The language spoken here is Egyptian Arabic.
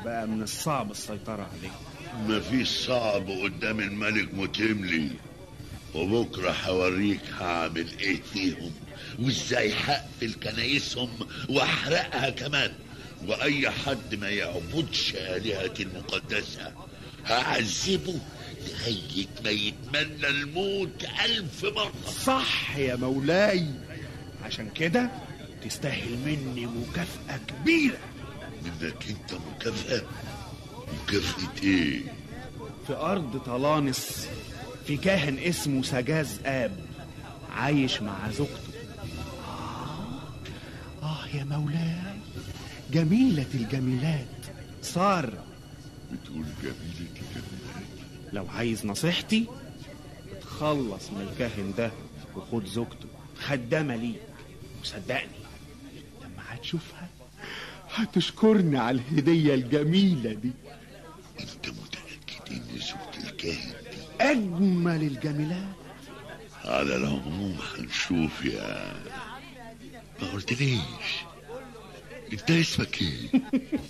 بقى من الصعب السيطرة عليه مفيش صعب قدام الملك متملي وبكرة هوريك هعمل ايه فيهم وازاي هقفل كنايسهم واحرقها كمان واي حد ما يعبدش آلهتي المقدسة هعذبه لغاية ما يتمنى الموت ألف مرة صح يا مولاي عشان كده تستاهل مني مكافأة كبيرة منك انت مكافأة مكافأة ايه في أرض طلانس في كاهن اسمه سجاز آب عايش مع زوجته آه, آه يا مولاي جميلة الجميلات سارة بتقول جميلة الجميلات لو عايز نصيحتي اتخلص من الكاهن ده وخد زوجته خدامة ليك وصدقني لما هتشوفها هتشكرني على الهدية الجميلة دي انت متأكد ان زوجة الكاهن دي أجمل الجميلات على العموم هنشوف يا ما قلتليش انت اسمك ايه